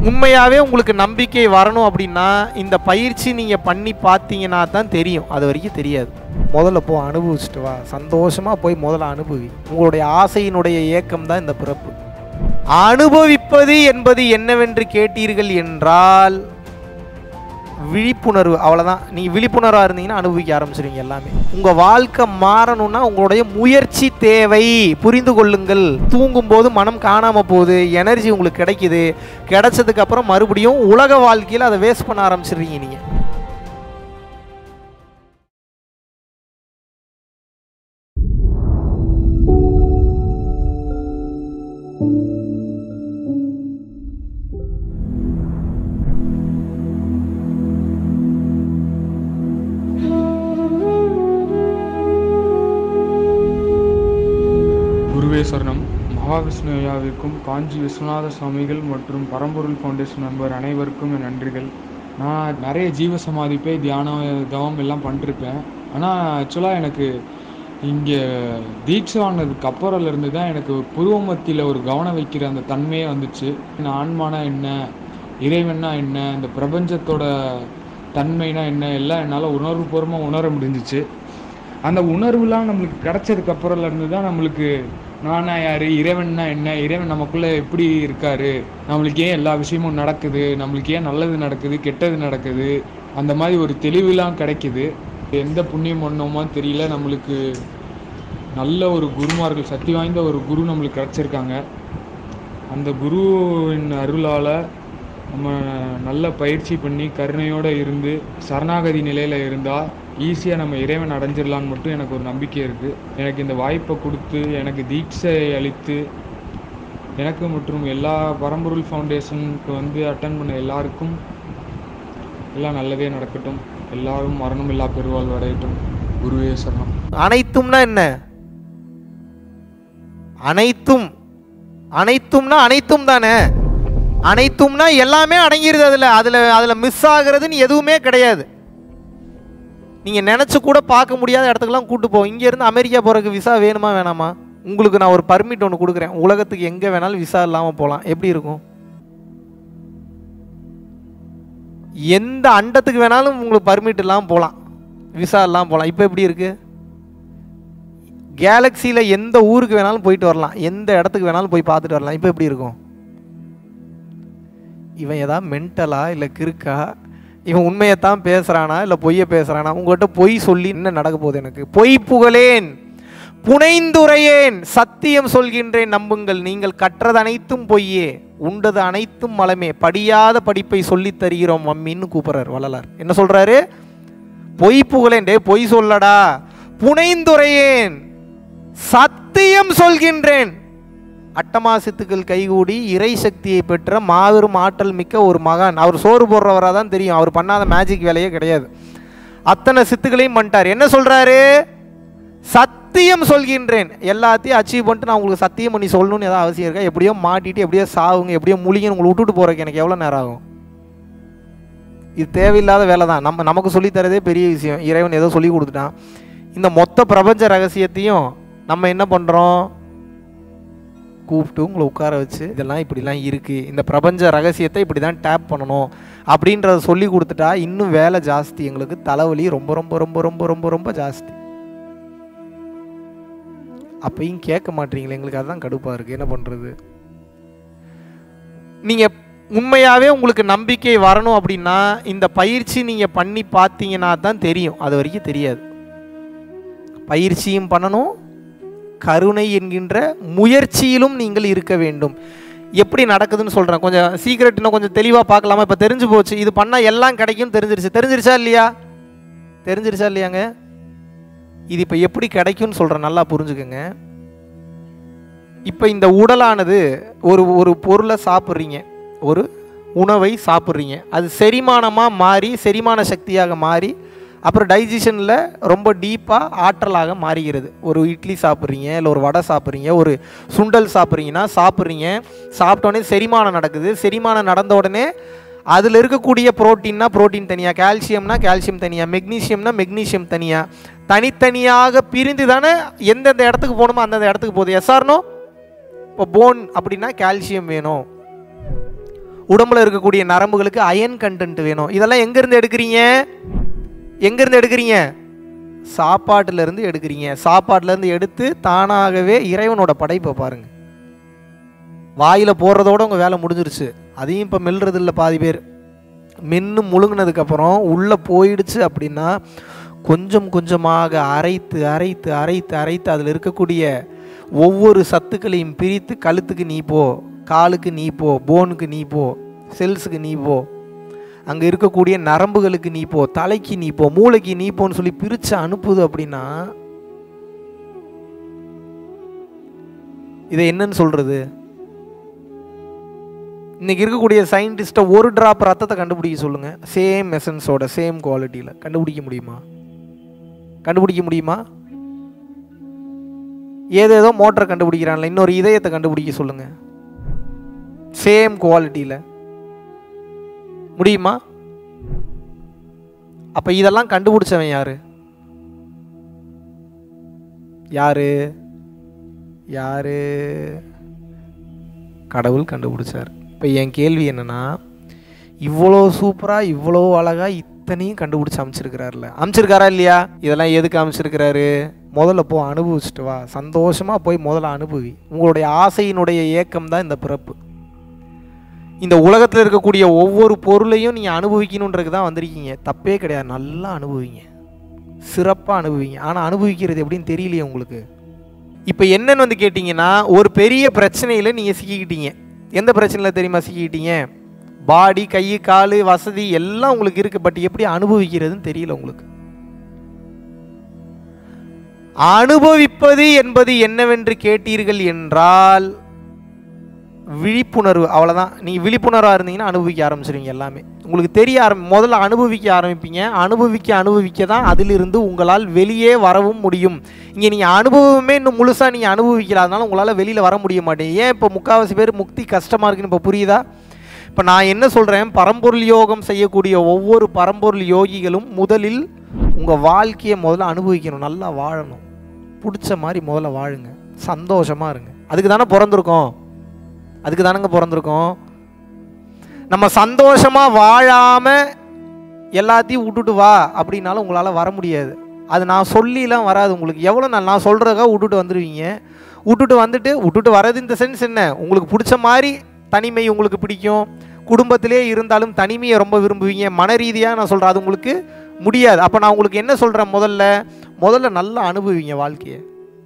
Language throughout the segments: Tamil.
உண்மையாகவே உங்களுக்கு நம்பிக்கை வரணும் அப்படின்னா இந்த பயிற்சி நீங்கள் பண்ணி பார்த்தீங்கன்னா தான் தெரியும் அது வரைக்கும் தெரியாது முதல்ல போ அனுபவிச்சுட்டு வா சந்தோஷமாக போய் முதல்ல அனுபவி உங்களுடைய ஆசையினுடைய ஏக்கம் தான் இந்த பிறப்பு அனுபவிப்பது என்பது என்னவென்று கேட்டீர்கள் என்றால் விழிப்புணர்வு அவ்வளோதான் நீங்கள் விழிப்புணர்வாக இருந்தீங்கன்னா அனுபவிக்க ஆரம்பிச்சிருவீங்க எல்லாமே உங்கள் வாழ்க்கை மாறணும்னா உங்களுடைய முயற்சி தேவை புரிந்து கொள்ளுங்கள் தூங்கும்போது மனம் காணாமல் போகுது எனர்ஜி உங்களுக்கு கிடைக்குது கிடைச்சதுக்கு அப்புறம் மறுபடியும் உலக வாழ்க்கையில் அதை வேஸ்ட் பண்ண ஆரம்பிச்சிடுறீங்க நீங்கள் குருவே சரணம் மகாவிஷ்ணு ஐயாவிற்கும் காஞ்சி விஸ்வநாத சுவாமிகள் மற்றும் பரம்பொருள் ஃபவுண்டேஷன் நண்பர் அனைவருக்கும் என் நன்றிகள் நான் நிறைய ஜீவ சமாதிப்பே தியானம் தவம் எல்லாம் பண்ணிருப்பேன் ஆனால் ஆக்சுவலாக எனக்கு இங்கே தீட்சை வாங்கினதுக்கு அப்புறம்ல இருந்து தான் எனக்கு புருவ மத்தியில் ஒரு கவனம் வைக்கிற அந்த தன்மையே வந்துச்சு நான் ஆன்மானா என்ன இறைவன்னா என்ன இந்த பிரபஞ்சத்தோட தன்மைனா என்ன எல்லாம் என்னால் உணர்வுபூர்வமாக உணர முடிஞ்சிச்சு அந்த உணர்வுலாம் நம்மளுக்கு கிடைச்சதுக்கு அப்புறம்ல இருந்து தான் நம்மளுக்கு நானா யாரு இறைவன்னா என்ன இறைவன் நமக்குள்ள எப்படி இருக்காரு நம்மளுக்கு ஏன் எல்லா விஷயமும் நடக்குது நம்மளுக்கு ஏன் நல்லது நடக்குது கெட்டது நடக்குது அந்த மாதிரி ஒரு தெளிவுலாம் கிடைக்குது எந்த புண்ணியம் பண்ணோமோ தெரியல நம்மளுக்கு நல்ல ஒரு குருமார்கள் சக்தி வாய்ந்த ஒரு குரு நம்மளுக்கு கிடைச்சிருக்காங்க அந்த குருவின் அருளால் நம்ம நல்ல பயிற்சி பண்ணி கருணையோடு இருந்து சரணாகதி நிலையில் இருந்தால் ஈஸியாக நம்ம இறைவன் அடைஞ்சிடலான்னு மட்டும் எனக்கு ஒரு நம்பிக்கை இருக்குது எனக்கு இந்த வாய்ப்பை கொடுத்து எனக்கு தீட்சை அளித்து எனக்கு மற்றும் எல்லா பரம்பொருள் ஃபவுண்டேஷனுக்கு வந்து அட்டன் பண்ண எல்லாருக்கும் எல்லாம் நல்லதே நடக்கட்டும் எல்லாரும் மரணம் இல்லா பெருவாழ்வு அடையட்டும் குருவே சரணம் அனைத்தும்னா என்ன அனைத்தும் அனைத்தும்னா அனைத்தும் தானே அனைத்தும்னா எல்லாமே அடங்கிருது அதில் அதில் அதில் மிஸ் ஆகுறதுன்னு எதுவுமே கிடையாது நீங்கள் நினச்சி கூட பார்க்க முடியாத இடத்துக்குலாம் கூட்டு போவோம் இங்கேருந்து அமெரிக்கா போகிறதுக்கு விசா வேணுமா வேணாமா உங்களுக்கு நான் ஒரு பர்மிட் ஒன்று கொடுக்குறேன் உலகத்துக்கு எங்கே வேணாலும் விசா இல்லாமல் போகலாம் எப்படி இருக்கும் எந்த அண்டத்துக்கு வேணாலும் உங்களுக்கு பர்மிட் இல்லாமல் போகலாம் விசா இல்லாமல் போகலாம் இப்போ எப்படி இருக்குது கேலக்சியில் எந்த ஊருக்கு வேணாலும் போயிட்டு வரலாம் எந்த இடத்துக்கு வேணாலும் போய் பார்த்துட்டு வரலாம் இப்போ எப்படி இருக்கும் இவன் ஏதாவது மென்டலா இல்லை கிறுக்கா இவன் உண்மையைத்தான் பேசுகிறானா இல்லை பொய்யை பேசுகிறானா உங்கள்கிட்ட பொய் சொல்லி என்ன நடக்க போகுது எனக்கு பொய் புகழேன் புனைந்துரையேன் சத்தியம் சொல்கின்றேன் நம்புங்கள் நீங்கள் கற்றது அனைத்தும் பொய்யே உண்டது அனைத்தும் மலமே படியாத படிப்பை சொல்லித் தருகிறோம் மம்மின்னு கூப்பிட்றாரு வள்ளலார் என்ன சொல்றாரு பொய் புகழேன் டே பொய் சொல்லடா புனைந்துரையேன் சத்தியம் சொல்கின்றேன் அட்டமாசித்துக்கள் கைகூடி இறை சக்தியை பெற்ற மாபெரும் ஆற்றல் மிக்க ஒரு மகான் அவர் சோறு போடுறவராக தான் தெரியும் அவர் பண்ணாத மேஜிக் வேலையே கிடையாது அத்தனை சித்துக்களையும் பண்ணிட்டார் என்ன சொல்றாரு சத்தியம் சொல்கின்றேன் எல்லாத்தையும் அச்சீவ் பண்ணிட்டு நான் உங்களுக்கு சத்தியம் பண்ணி சொல்லணும்னு ஏதாவது அவசியம் இருக்கா எப்படியோ மாட்டிட்டு எப்படியோ சாவுங்க எப்படியோ முழிங்க உங்களை விட்டுட்டு போறதுக்கு எனக்கு எவ்வளோ நேரம் ஆகும் இது தேவையில்லாத வேலை தான் நம்ம நமக்கு சொல்லித் தரதே பெரிய விஷயம் இறைவன் ஏதோ சொல்லி கொடுத்துட்டான் இந்த மொத்த பிரபஞ்ச ரகசியத்தையும் நம்ம என்ன பண்ணுறோம் கூப்பிட்டு உங்களை உட்கார வச்சு இதெல்லாம் இப்படிலாம் இருக்குது இந்த பிரபஞ்ச ரகசியத்தை இப்படி தான் டேப் பண்ணணும் அப்படின்றத சொல்லி கொடுத்துட்டா இன்னும் வேலை ஜாஸ்தி எங்களுக்கு தலைவலி ரொம்ப ரொம்ப ரொம்ப ரொம்ப ரொம்ப ரொம்ப ஜாஸ்தி அப்பையும் கேட்க மாட்டீங்களே எங்களுக்கு அதுதான் கடுப்பாக இருக்குது என்ன பண்ணுறது நீங்கள் உண்மையாகவே உங்களுக்கு நம்பிக்கை வரணும் அப்படின்னா இந்த பயிற்சி நீங்கள் பண்ணி பார்த்தீங்கன்னா தான் தெரியும் அது வரைக்கும் தெரியாது பயிற்சியும் பண்ணணும் கருணை என்கின்ற முயற்சியிலும் நீங்கள் இருக்க வேண்டும் எப்படி நடக்குதுன்னு சொல்கிறேன் கொஞ்சம் சீக்கிரட் இன்னும் கொஞ்சம் தெளிவாக பார்க்கலாமா இப்போ தெரிஞ்சு போச்சு இது பண்ணால் எல்லாம் கிடைக்கும் தெரிஞ்சிருச்சு தெரிஞ்சிருச்சா இல்லையா தெரிஞ்சிருச்சா இல்லையாங்க இது இப்போ எப்படி கிடைக்கும்னு சொல்கிறேன் நல்லா புரிஞ்சுக்கோங்க இப்போ இந்த உடலானது ஒரு ஒரு பொருளை சாப்பிட்றீங்க ஒரு உணவை சாப்பிட்றீங்க அது செரிமானமாக மாறி செரிமான சக்தியாக மாறி அப்புறம் டைஜஷனில் ரொம்ப டீப்பாக ஆற்றலாக மாறுகிறது ஒரு இட்லி சாப்பிட்றீங்க இல்லை ஒரு வடை சாப்பிட்றீங்க ஒரு சுண்டல் சாப்பிட்றீங்கன்னா சாப்பிட்றீங்க சாப்பிட்டோடனே செரிமானம் நடக்குது செரிமானம் நடந்த உடனே அதில் இருக்கக்கூடிய புரோட்டீன்னா புரோட்டீன் தனியாக கால்சியம்னா கால்சியம் தனியாக மெக்னீசியம்னா மெக்னீசியம் தனியாக தனித்தனியாக பிரிந்து தானே எந்தெந்த இடத்துக்கு போகணுமோ அந்தந்த இடத்துக்கு போகுது எஸ்ஆர்னோ இப்போ போன் அப்படின்னா கால்சியம் வேணும் உடம்புல இருக்கக்கூடிய நரம்புகளுக்கு அயன் கண்டென்ட் வேணும் இதெல்லாம் எங்கேருந்து எடுக்கிறீங்க எங்கேருந்து எடுக்கிறீங்க சாப்பாட்டுலேருந்து எடுக்கிறீங்க சாப்பாட்டுலேருந்து எடுத்து தானாகவே இறைவனோட படைப்பை பாருங்க வாயில் போடுறதோட உங்கள் வேலை முடிஞ்சிருச்சு அதையும் இப்போ மெல்றது இல்லை பாதி பேர் மென்று முழுங்கினதுக்கப்புறம் உள்ளே போயிடுச்சு அப்படின்னா கொஞ்சம் கொஞ்சமாக அரைத்து அரைத்து அரைத்து அரைத்து அதில் இருக்கக்கூடிய ஒவ்வொரு சத்துக்களையும் பிரித்து கழுத்துக்கு நீ போ காலுக்கு நீ போ போனுக்கு நீ போ செல்ஸுக்கு நீ போ அங்கே இருக்கக்கூடிய நரம்புகளுக்கு நீ போ தலைக்கு நீ போ மூளைக்கு நீ போன்னு சொல்லி பிரித்து அனுப்புது அப்படின்னா இதை என்னன்னு சொல்கிறது இன்னைக்கு இருக்கக்கூடிய சயின்டிஸ்ட்டை ஒரு டிராப் ரத்தத்தை கண்டுபிடிக்க சொல்லுங்க சேம் எசன்ஸோட சேம் குவாலிட்டியில் கண்டுபிடிக்க முடியுமா கண்டுபிடிக்க முடியுமா ஏதேதோ மோட்டரை கண்டுபிடிக்கிறான்ல இன்னொரு இதயத்தை கண்டுபிடிக்க சொல்லுங்க சேம் குவாலிட்டியில் முடியுமா அப்ப இதெல்லாம் கண்டுபிடிச்சவன் யாரு யாரு யாரு கடவுள் கண்டுபிடிச்சார் இப்போ என் கேள்வி என்னன்னா இவ்வளோ சூப்பராக இவ்வளோ அழகாக இத்தனையும் கண்டுபிடிச்சி அமைச்சிருக்கிறாருல அமைச்சிருக்காரா இல்லையா இதெல்லாம் எதுக்கு அமைச்சிருக்கிறாரு முதல்ல போ அனுபவிச்சுட்டு வா சந்தோஷமாக போய் முதல்ல அனுபவி உங்களுடைய ஆசையினுடைய ஏக்கம் தான் இந்த பிறப்பு இந்த உலகத்தில் இருக்கக்கூடிய ஒவ்வொரு பொருளையும் நீங்கள் அனுபவிக்கணுன்றதுக்கு தான் வந்திருக்கீங்க தப்பே கிடையாது நல்லா அனுபவிங்க சிறப்பாக அனுபவிங்க ஆனால் அனுபவிக்கிறது எப்படின்னு தெரியலையே உங்களுக்கு இப்போ என்னன்னு வந்து கேட்டிங்கன்னா ஒரு பெரிய பிரச்சனையில் நீங்கள் சிக்கிக்கிட்டீங்க எந்த பிரச்சனையில் தெரியுமா சிக்கிக்கிட்டீங்க பாடி கை கால் வசதி எல்லாம் உங்களுக்கு இருக்குது பட் எப்படி அனுபவிக்கிறதுன்னு தெரியல உங்களுக்கு அனுபவிப்பது என்பது என்னவென்று கேட்டீர்கள் என்றால் விழிப்புணர்வு அவ்வளோதான் நீங்கள் விழிப்புணர்வாக இருந்தீங்கன்னா அனுபவிக்க ஆரம்பிச்சிருவீங்க எல்லாமே உங்களுக்கு தெரிய ஆரம்பி முதல்ல அனுபவிக்க ஆரம்பிப்பீங்க அனுபவிக்க அனுபவிக்க தான் அதிலிருந்து உங்களால் வெளியே வரவும் முடியும் இங்கே நீங்கள் அனுபவமே இன்னும் முழுசாக நீங்கள் அனுபவிக்கல அதனால உங்களால் வெளியில் வர முடிய மாட்டேங்க ஏன் இப்போ முக்கால்வாசி பேர் முக்தி கஷ்டமாக இருக்குன்னு இப்போ புரியுதா இப்போ நான் என்ன சொல்கிறேன் பரம்பொருள் யோகம் செய்யக்கூடிய ஒவ்வொரு பரம்பொருள் யோகிகளும் முதலில் உங்கள் வாழ்க்கையை முதல்ல அனுபவிக்கணும் நல்லா வாழணும் பிடிச்ச மாதிரி முதல்ல வாழுங்க சந்தோஷமாக இருங்க அதுக்கு தானே பிறந்திருக்கோம் அதுக்கு தானங்க பிறந்திருக்கோம் நம்ம சந்தோஷமாக வாழாமல் எல்லாத்தையும் விட்டுட்டு வா அப்படின்னாலும் உங்களால் வர முடியாது அது நான் சொல்லிலாம் வராது உங்களுக்கு எவ்வளோ நான் நான் சொல்கிறதுக்காக விட்டுட்டு வந்துடுவீங்க விட்டுட்டு வந்துட்டு விட்டுட்டு வர்றது இந்த சென்ஸ் என்ன உங்களுக்கு பிடிச்ச மாதிரி தனிமை உங்களுக்கு பிடிக்கும் குடும்பத்திலே இருந்தாலும் தனிமையை ரொம்ப விரும்புவீங்க மன ரீதியாக நான் சொல்கிறேன் அது உங்களுக்கு முடியாது அப்போ நான் உங்களுக்கு என்ன சொல்கிறேன் முதல்ல முதல்ல நல்லா அனுபவிங்க வாழ்க்கையை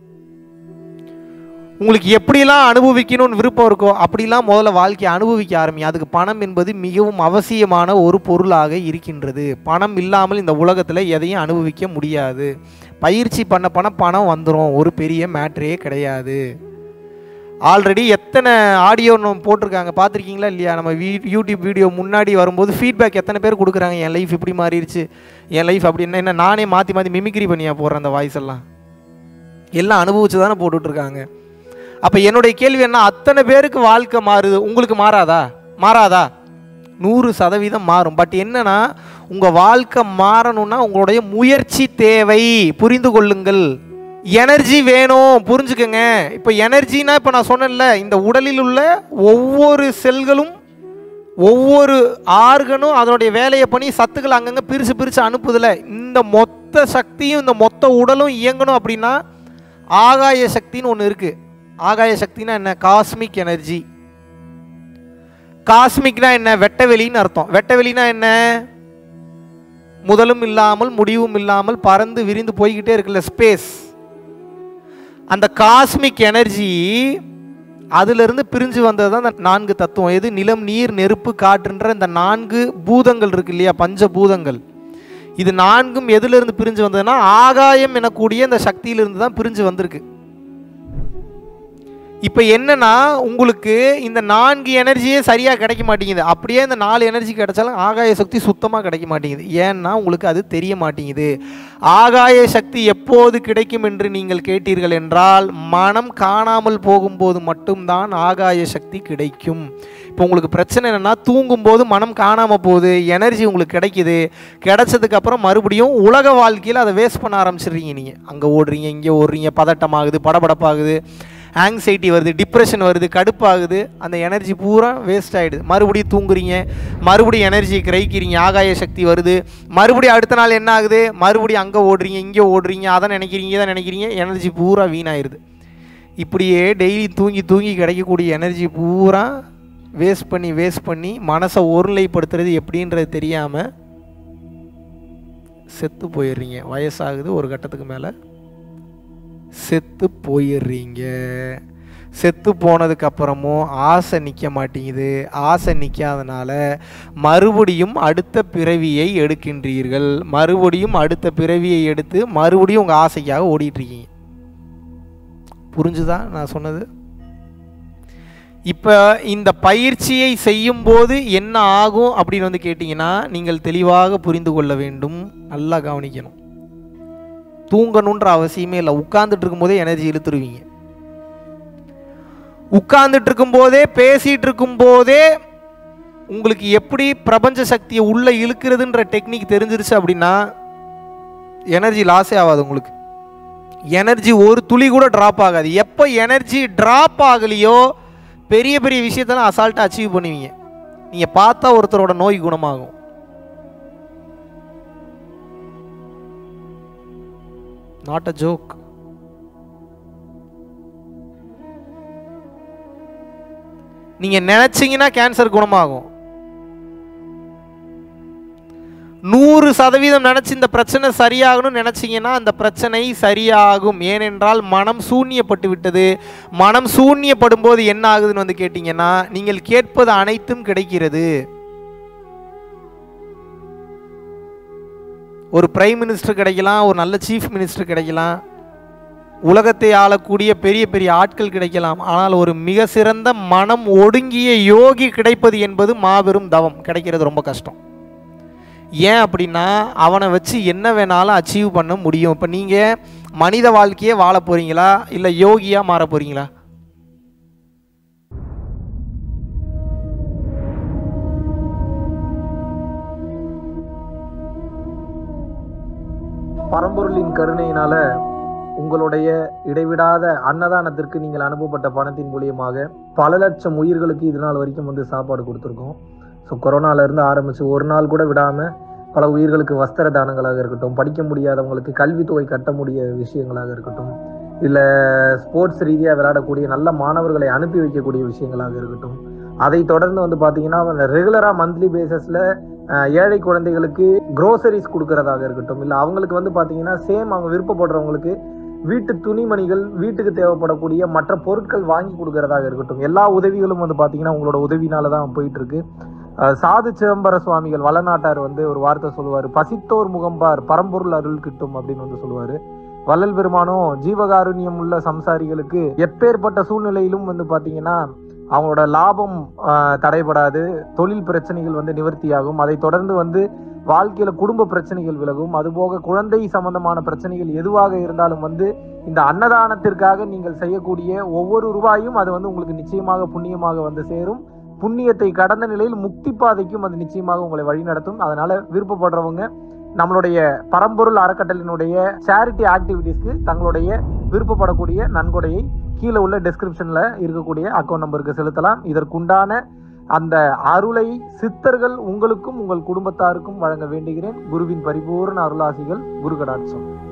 உங்களுக்கு எப்படிலாம் அனுபவிக்கணும்னு விருப்பம் இருக்கோ அப்படிலாம் முதல்ல வாழ்க்கையை அனுபவிக்க ஆரம்பிங்க அதுக்கு பணம் என்பது மிகவும் அவசியமான ஒரு பொருளாக இருக்கின்றது பணம் இல்லாமல் இந்த உலகத்தில் எதையும் அனுபவிக்க முடியாது பயிற்சி பண்ண பண்ண பணம் வந்துடும் ஒரு பெரிய மேட்ரே கிடையாது ஆல்ரெடி எத்தனை ஆடியோ நம்ம போட்டிருக்காங்க பார்த்துருக்கீங்களா இல்லையா நம்ம வீ யூடியூப் வீடியோ முன்னாடி வரும்போது ஃபீட்பேக் எத்தனை பேர் கொடுக்குறாங்க என் லைஃப் இப்படி மாறிடுச்சு என் லைஃப் அப்படின்னா என்ன நானே மாற்றி மாற்றி மிமிக்ரி பண்ணியா போடுறேன் அந்த வாய்ஸ் எல்லாம் எல்லாம் அனுபவிச்சு தானே போட்டுட்ருக்காங்க அப்போ என்னுடைய கேள்வி என்ன அத்தனை பேருக்கு வாழ்க்கை மாறுது உங்களுக்கு மாறாதா மாறாதா நூறு சதவீதம் மாறும் பட் என்னன்னா உங்கள் வாழ்க்கை மாறணும்னா உங்களுடைய முயற்சி தேவை புரிந்து கொள்ளுங்கள் எனர்ஜி வேணும் புரிஞ்சுக்கங்க இப்போ எனர்ஜினா இப்போ நான் சொன்னேன்ல இந்த உடலில் உள்ள ஒவ்வொரு செல்களும் ஒவ்வொரு ஆர்கனும் அதனுடைய வேலையை பண்ணி சத்துக்கள் அங்கங்கே பிரித்து பிரித்து அனுப்புதில்ல இந்த மொத்த சக்தியும் இந்த மொத்த உடலும் இயங்கணும் அப்படின்னா ஆகாய சக்தின்னு ஒன்று இருக்குது ஆகாய சக்தினா என்ன காஸ்மிக் எனர்ஜி காஸ்மிக்னா என்ன வெட்டவெளின்னு அர்த்தம் வெட்டவெளினா என்ன முதலும் இல்லாமல் முடிவும் இல்லாமல் பறந்து விரிந்து போய்கிட்டே இருக்குல்ல ஸ்பேஸ் அந்த காஸ்மிக் எனர்ஜி அதிலிருந்து பிரிஞ்சு வந்தது தான் இந்த நான்கு தத்துவம் எது நிலம் நீர் நெருப்பு காற்றுன்ற இந்த நான்கு பூதங்கள் இருக்கு இல்லையா பஞ்ச பூதங்கள் இது நான்கும் எதிலிருந்து பிரிஞ்சு வந்ததுன்னா ஆகாயம் எனக்கூடிய இந்த சக்தியிலிருந்து தான் பிரிஞ்சு வந்திருக்கு இப்போ என்னன்னா உங்களுக்கு இந்த நான்கு எனர்ஜியே சரியாக கிடைக்க மாட்டேங்குது அப்படியே இந்த நாலு எனர்ஜி கிடைச்சாலும் ஆகாய சக்தி சுத்தமாக கிடைக்க மாட்டேங்குது ஏன்னா உங்களுக்கு அது தெரிய மாட்டேங்குது ஆகாய சக்தி எப்போது கிடைக்கும் என்று நீங்கள் கேட்டீர்கள் என்றால் மனம் காணாமல் போகும்போது மட்டும்தான் ஆகாய சக்தி கிடைக்கும் இப்போ உங்களுக்கு பிரச்சனை என்னென்னா தூங்கும்போது மனம் காணாமல் போகுது எனர்ஜி உங்களுக்கு கிடைக்குது கிடைச்சதுக்கு அப்புறம் மறுபடியும் உலக வாழ்க்கையில் அதை வேஸ்ட் பண்ண ஆரம்பிச்சிடுறீங்க நீங்கள் அங்கே ஓடுறீங்க இங்கே ஓடுறீங்க பதட்டமாகுது படபடப்பாகுது ஆங்ஸைட்டி வருது டிப்ரெஷன் வருது கடுப்பாகுது அந்த எனர்ஜி பூரா வேஸ்ட் ஆகிடுது மறுபடியும் தூங்குறீங்க மறுபடியும் எனர்ஜி கிரகிக்கிறீங்க ஆகாய சக்தி வருது மறுபடியும் அடுத்த நாள் என்ன ஆகுது மறுபடியும் அங்கே ஓடுறீங்க இங்கே ஓடுறீங்க அதை நினைக்கிறீங்க இதை நினைக்கிறீங்க எனர்ஜி பூரா வீணாயிருது இப்படியே டெய்லி தூங்கி தூங்கி கிடைக்கக்கூடிய எனர்ஜி பூரா வேஸ்ட் பண்ணி வேஸ்ட் பண்ணி மனசை ஒருநிலைப்படுத்துறது எப்படின்றது தெரியாமல் செத்து போயிடுறீங்க வயசாகுது ஒரு கட்டத்துக்கு மேலே செத்து போயிடுறீங்க செத்து போனதுக்கு அப்புறமும் ஆசை நிற்க மாட்டேங்குது ஆசை நிற்காதனால மறுபடியும் அடுத்த பிறவியை எடுக்கின்றீர்கள் மறுபடியும் அடுத்த பிறவியை எடுத்து மறுபடியும் உங்கள் ஆசைக்காக ஓடிட்டு இருக்கீங்க புரிஞ்சுதா நான் சொன்னது இப்போ இந்த பயிற்சியை செய்யும்போது என்ன ஆகும் அப்படின்னு வந்து கேட்டிங்கன்னா நீங்கள் தெளிவாக புரிந்து கொள்ள வேண்டும் நல்லா கவனிக்கணும் தூங்கணுன்ற அவசியமே இல்லை உட்கார்ந்துட்டு இருக்கும்போதே எனர்ஜி இழுத்துருவீங்க உட்கார்ந்துட்டு இருக்கும்போதே பேசிட்டு இருக்கும்போதே உங்களுக்கு எப்படி பிரபஞ்ச சக்தியை உள்ள இழுக்கிறதுன்ற டெக்னிக் தெரிஞ்சிருச்சு அப்படின்னா எனர்ஜி லாஸே ஆகாது உங்களுக்கு எனர்ஜி ஒரு துளி கூட ட்ராப் ஆகாது எப்போ எனர்ஜி ட்ராப் ஆகலையோ பெரிய பெரிய விஷயத்தெல்லாம் அசால்ட்டாக அச்சீவ் பண்ணுவீங்க நீங்கள் பார்த்தா ஒருத்தரோட நோய் குணமாகும் நாட் அ ஜோக் நீங்க நினைச்சீங்கன்னா கேன்சர் குணமாகும் நூறு சதவீதம் நினைச்சு இந்த பிரச்சனை சரியாகணும்னு நினைச்சீங்கன்னா அந்த பிரச்சனை சரியாகும் ஏனென்றால் மனம் சூன்யப்பட்டு விட்டது மனம் சூன்யப்படும் போது என்ன ஆகுதுன்னு வந்து கேட்டீங்கன்னா நீங்கள் கேட்பது அனைத்தும் கிடைக்கிறது ஒரு பிரைம் மினிஸ்டர் கிடைக்கலாம் ஒரு நல்ல சீஃப் மினிஸ்டர் கிடைக்கலாம் உலகத்தை ஆளக்கூடிய பெரிய பெரிய ஆட்கள் கிடைக்கலாம் ஆனால் ஒரு மிக சிறந்த மனம் ஒடுங்கிய யோகி கிடைப்பது என்பது மாபெரும் தவம் கிடைக்கிறது ரொம்ப கஷ்டம் ஏன் அப்படின்னா அவனை வச்சு என்ன வேணாலும் அச்சீவ் பண்ண முடியும் இப்போ நீங்கள் மனித வாழ்க்கையே வாழ போகிறீங்களா இல்லை யோகியாக மாற போகிறீங்களா பரம்பொருளின் கருணையினால உங்களுடைய இடைவிடாத அன்னதானத்திற்கு நீங்கள் அனுப்பப்பட்ட பணத்தின் மூலியமாக பல லட்சம் உயிர்களுக்கு இது நாள் வரைக்கும் வந்து சாப்பாடு கொடுத்துருக்கோம் ஸோ கொரோனால இருந்து ஆரம்பிச்சு ஒரு நாள் கூட விடாம பல உயிர்களுக்கு வஸ்திர தானங்களாக இருக்கட்டும் படிக்க முடியாதவங்களுக்கு கல்வித்தொகை கட்ட முடிய விஷயங்களாக இருக்கட்டும் இல்லை ஸ்போர்ட்ஸ் ரீதியாக விளையாடக்கூடிய நல்ல மாணவர்களை அனுப்பி வைக்கக்கூடிய விஷயங்களாக இருக்கட்டும் அதை தொடர்ந்து வந்து பார்த்தீங்கன்னா ரெகுலராக மந்த்லி பேசிஸில் ஏழை குழந்தைகளுக்கு க்ரோசரிஸ் கொடுக்கறதாக இருக்கட்டும் இல்லை அவங்களுக்கு வந்து பார்த்தீங்கன்னா சேம் அவங்க விருப்பப்படுறவங்களுக்கு வீட்டு துணிமணிகள் வீட்டுக்கு தேவைப்படக்கூடிய மற்ற பொருட்கள் வாங்கி கொடுக்கறதாக இருக்கட்டும் எல்லா உதவிகளும் வந்து பார்த்தீங்கன்னா உங்களோட உதவினால தான் போயிட்டு இருக்கு அஹ் சாது சிதம்பர சுவாமிகள் வளநாட்டார் வந்து ஒரு வார்த்தை சொல்லுவார் பசித்தோர் முகம்பார் பரம்பொருள் அருள் கிட்டும் அப்படின்னு வந்து சொல்லுவாரு வள்ளல் பெருமானும் ஜீவகாருண்யம் உள்ள சம்சாரிகளுக்கு எப்பேற்பட்ட சூழ்நிலையிலும் வந்து பார்த்தீங்கன்னா அவங்களோட லாபம் ஆஹ், தடைபடாது தொழில் பிரச்சனைகள் வந்து நிவர்த்தியாகும் அதை தொடர்ந்து வந்து வாழ்க்கையில குடும்ப பிரச்சனைகள் விலகும் அதுபோக குழந்தை சம்பந்தமான பிரச்சனைகள் எதுவாக இருந்தாலும் வந்து இந்த அன்னதானத்திற்காக நீங்கள் செய்யக்கூடிய ஒவ்வொரு ரூபாயும் அது வந்து உங்களுக்கு நிச்சயமாக புண்ணியமாக வந்து சேரும் புண்ணியத்தை கடந்த நிலையில் முக்தி பாதைக்கும் அது நிச்சயமாக உங்களை வழிநடத்தும் அதனால விருப்பப்படுறவங்க நம்மளுடைய பரம்பொருள் அறக்கட்டளினுடைய சேரிட்டி ஆக்டிவிட்டீஸ்க்கு தங்களுடைய விருப்பப்படக்கூடிய நன்கொடையை கீழே உள்ள டெஸ்கிரிப்ஷன்ல இருக்கக்கூடிய அக்கௌண்ட் நம்பருக்கு செலுத்தலாம் இதற்குண்டான அந்த அருளை சித்தர்கள் உங்களுக்கும் உங்கள் குடும்பத்தாருக்கும் வழங்க வேண்டுகிறேன் குருவின் பரிபூர்ண அருளாசிகள் குரு கடாட்சம்